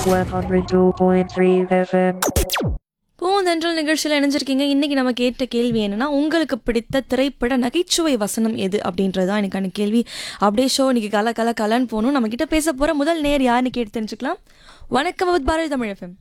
102.3 FM. பூந்தென்றல் நிகழ்ச்சியில் இணைஞ்சிருக்கீங்க இன்னைக்கு நம்ம கேட்ட கேள்வி என்னன்னா உங்களுக்கு பிடித்த திரைப்பட நகைச்சுவை வசனம் எது அப்படின்றது தான் எனக்கான கேள்வி அப்படியே ஷோ இன்னைக்கு கல கல கலன்னு போகணும் நம்ம கிட்ட பேச போற முதல் நேர் யாருன்னு கேட்டு தெரிஞ்சுக்கலாம் வணக்கம் வித் பாரதி தமிழ் எஃப்எம்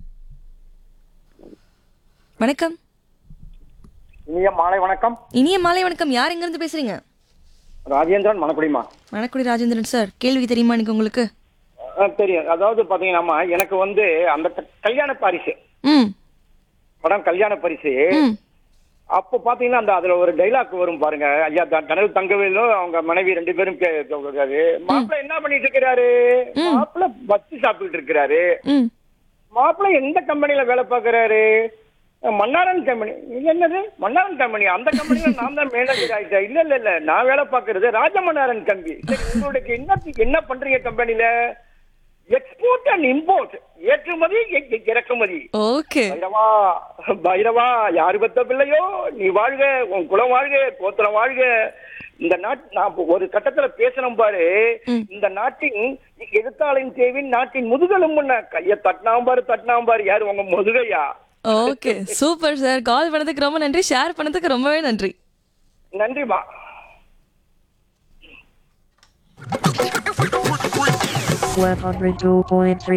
வணக்கம் இனிய மாலை வணக்கம் இனிய மாலை வணக்கம் யார் எங்க இருந்து பேசுறீங்க ராஜேந்திரன் மணக்குடிமா வணக்குடி ராஜேந்திரன் சார் கேள்வி தெரியுமா எனக்கு உங்களுக்கு அஹ் தெரியும் அதாவது பாத்தீங்கன்னா எனக்கு வந்து அந்த க- கல்யாண பரிசு ம் படம் கல்யாண பரிசு ம் அப்போ பாத்தீங்கன்னா அந்த அதுல ஒரு டைலாக் வரும் பாருங்க ஐயா த- கனவு தங்கவேலும் அவங்க மனைவி ரெண்டு பேரும் கே- சொல்றாரு மாப்பிள்ளை என்ன பண்ணிட்டு இருக்கிறாரு மாப்பிள்ளை பச்சு சாப்பிட்டு இருக்கிறாரு ம் மாப்பிள்ளை எந்த கம்பெனில வேலை பார்க்கறாரு மன்னாரன் கம்பெனி இது என்னது மன்னாரன் கம்பெனி அந்த கம்பெனில நான் தான் மேனேஜர் ஆயிட்டேன் இல்ல இல்ல இல்ல நான் வேலை பார்க்கறது ராஜமன்னாரன் கம்பெனி சரி உங்களுக்கு என்ன என்ன பண்றீங்க கம்பெனில எக்ஸ்போர்ட் அண்ட் இம்போர்ட் ஏற்றுமதி இ- இ- இறக்குமதி ஓகே பைரவா பைரவா யாரு பெத்த பிள்ளையோ நீ வாழ்க உன் குலம் வாழ்க கோத்திரம் வாழ்க இந்த நாட் நான் இப்ப ஒரு கட்டத்துல பேசணும் பாரு இந்த நாட்டின் எதிர்த்தாளின் தேவின் நாட்டின் முதுகெலும் கைய தட்டினாம் பாரு தட்டினாம் பாரு யாரு உங்க முதுகையா ஓகே சூப்பர் சார் கால் பண்ணதுக்கு ரொம்ப நன்றி ஷேர் பண்ணதுக்கு ரொம்பவே நன்றி நன்றிமா 102.3